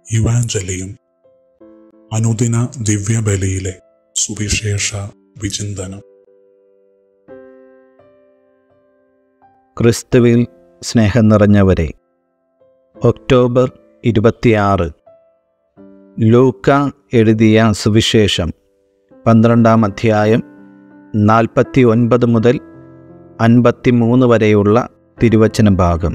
ഇവാഞ്ചലിയും അനുദിന ദിവ്യബലിയിലെ സുവിശേഷ വിചിന്തനം ക്രിസ്തുവിൽ സ്നേഹം നിറഞ്ഞവരെ ഒക്ടോബർ ഇരുപത്തിയാറ് ലൂക്ക എഴുതിയ സുവിശേഷം പന്ത്രണ്ടാം അധ്യായം നാൽപ്പത്തി ഒൻപത് മുതൽ അൻപത്തി മൂന്ന് വരെയുള്ള തിരുവചന ഭാഗം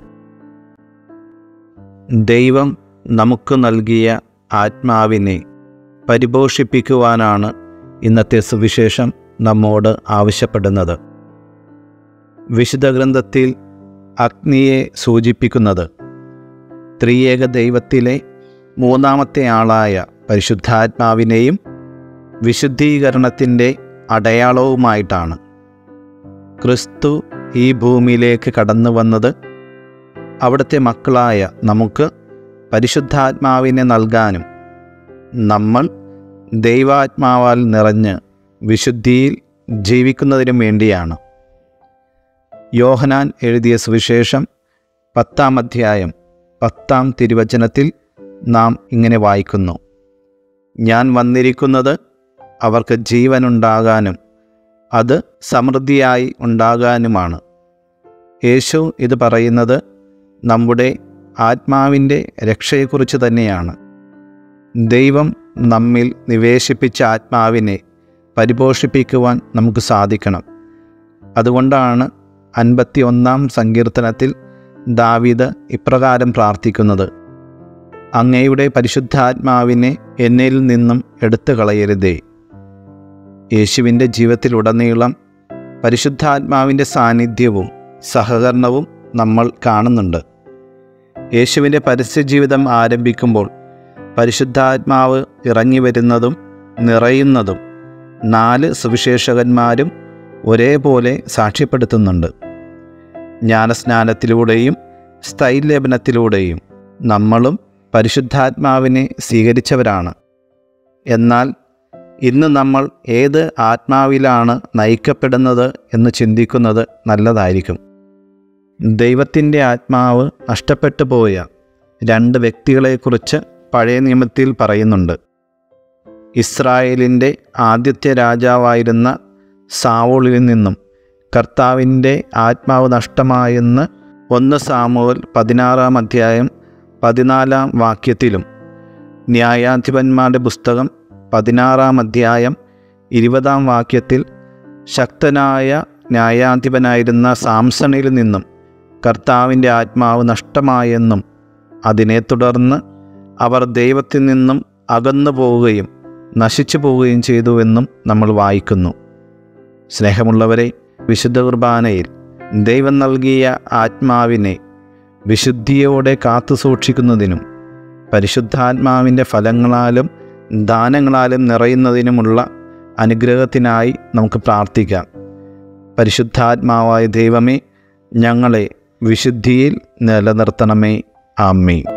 ദൈവം നമുക്ക് നൽകിയ ആത്മാവിനെ പരിപോഷിപ്പിക്കുവാനാണ് ഇന്നത്തെ സുവിശേഷം നമ്മോട് ആവശ്യപ്പെടുന്നത് വിശുദ്ധ ഗ്രന്ഥത്തിൽ അഗ്നിയെ സൂചിപ്പിക്കുന്നത് ത്രിയേക ദൈവത്തിലെ മൂന്നാമത്തെ ആളായ പരിശുദ്ധാത്മാവിനെയും വിശുദ്ധീകരണത്തിൻ്റെ അടയാളവുമായിട്ടാണ് ക്രിസ്തു ഈ ഭൂമിയിലേക്ക് കടന്നു വന്നത് അവിടുത്തെ മക്കളായ നമുക്ക് പരിശുദ്ധാത്മാവിനെ നൽകാനും നമ്മൾ ദൈവാത്മാവാൽ നിറഞ്ഞ് വിശുദ്ധിയിൽ ജീവിക്കുന്നതിനും വേണ്ടിയാണ് യോഹനാൻ എഴുതിയ സുവിശേഷം പത്താം അധ്യായം പത്താം തിരുവചനത്തിൽ നാം ഇങ്ങനെ വായിക്കുന്നു ഞാൻ വന്നിരിക്കുന്നത് അവർക്ക് ജീവനുണ്ടാകാനും അത് സമൃദ്ധിയായി ഉണ്ടാകാനുമാണ് യേശു ഇത് പറയുന്നത് നമ്മുടെ ആത്മാവിൻ്റെ രക്ഷയെക്കുറിച്ച് തന്നെയാണ് ദൈവം നമ്മിൽ നിവേശിപ്പിച്ച ആത്മാവിനെ പരിപോഷിപ്പിക്കുവാൻ നമുക്ക് സാധിക്കണം അതുകൊണ്ടാണ് അൻപത്തി ഒന്നാം സങ്കീർത്തനത്തിൽ ദാവീദ് ഇപ്രകാരം പ്രാർത്ഥിക്കുന്നത് അങ്ങയുടെ പരിശുദ്ധാത്മാവിനെ എന്നിൽ നിന്നും എടുത്തു കളയരുതേ യേശുവിൻ്റെ ജീവിതത്തിലുടനീളം പരിശുദ്ധാത്മാവിൻ്റെ സാന്നിധ്യവും സഹകരണവും നമ്മൾ കാണുന്നുണ്ട് യേശുവിൻ്റെ പരസ്യജീവിതം ആരംഭിക്കുമ്പോൾ പരിശുദ്ധാത്മാവ് ഇറങ്ങി വരുന്നതും നിറയുന്നതും നാല് സുവിശേഷകന്മാരും ഒരേപോലെ സാക്ഷ്യപ്പെടുത്തുന്നുണ്ട് ജ്ഞാനസ്നാനത്തിലൂടെയും സ്ഥൈലേപനത്തിലൂടെയും നമ്മളും പരിശുദ്ധാത്മാവിനെ സ്വീകരിച്ചവരാണ് എന്നാൽ ഇന്ന് നമ്മൾ ഏത് ആത്മാവിലാണ് നയിക്കപ്പെടുന്നത് എന്ന് ചിന്തിക്കുന്നത് നല്ലതായിരിക്കും ദൈവത്തിൻ്റെ ആത്മാവ് നഷ്ടപ്പെട്ടു പോയ രണ്ട് വ്യക്തികളെക്കുറിച്ച് പഴയ നിയമത്തിൽ പറയുന്നുണ്ട് ഇസ്രായേലിൻ്റെ ആദ്യത്തെ രാജാവായിരുന്ന സാവോളിൽ നിന്നും കർത്താവിൻ്റെ ആത്മാവ് നഷ്ടമായെന്ന് ഒന്ന് സാമുവൽ പതിനാറാം അധ്യായം പതിനാലാം വാക്യത്തിലും ന്യായാധിപന്മാരുടെ പുസ്തകം പതിനാറാം അധ്യായം ഇരുപതാം വാക്യത്തിൽ ശക്തനായ ന്യായാധിപനായിരുന്ന സാംസണിൽ നിന്നും കർത്താവിൻ്റെ ആത്മാവ് നഷ്ടമായെന്നും അതിനെ തുടർന്ന് അവർ ദൈവത്തിൽ നിന്നും അകന്നു പോവുകയും നശിച്ചു പോവുകയും ചെയ്തുവെന്നും നമ്മൾ വായിക്കുന്നു സ്നേഹമുള്ളവരെ വിശുദ്ധ കുർബാനയിൽ ദൈവം നൽകിയ ആത്മാവിനെ വിശുദ്ധിയോടെ കാത്തു സൂക്ഷിക്കുന്നതിനും പരിശുദ്ധാത്മാവിൻ്റെ ഫലങ്ങളാലും ദാനങ്ങളാലും നിറയുന്നതിനുമുള്ള അനുഗ്രഹത്തിനായി നമുക്ക് പ്രാർത്ഥിക്കാം പരിശുദ്ധാത്മാവായ ദൈവമേ ഞങ്ങളെ വിശുദ്ധിയിൽ നിലനിർത്തണമേ ആമേ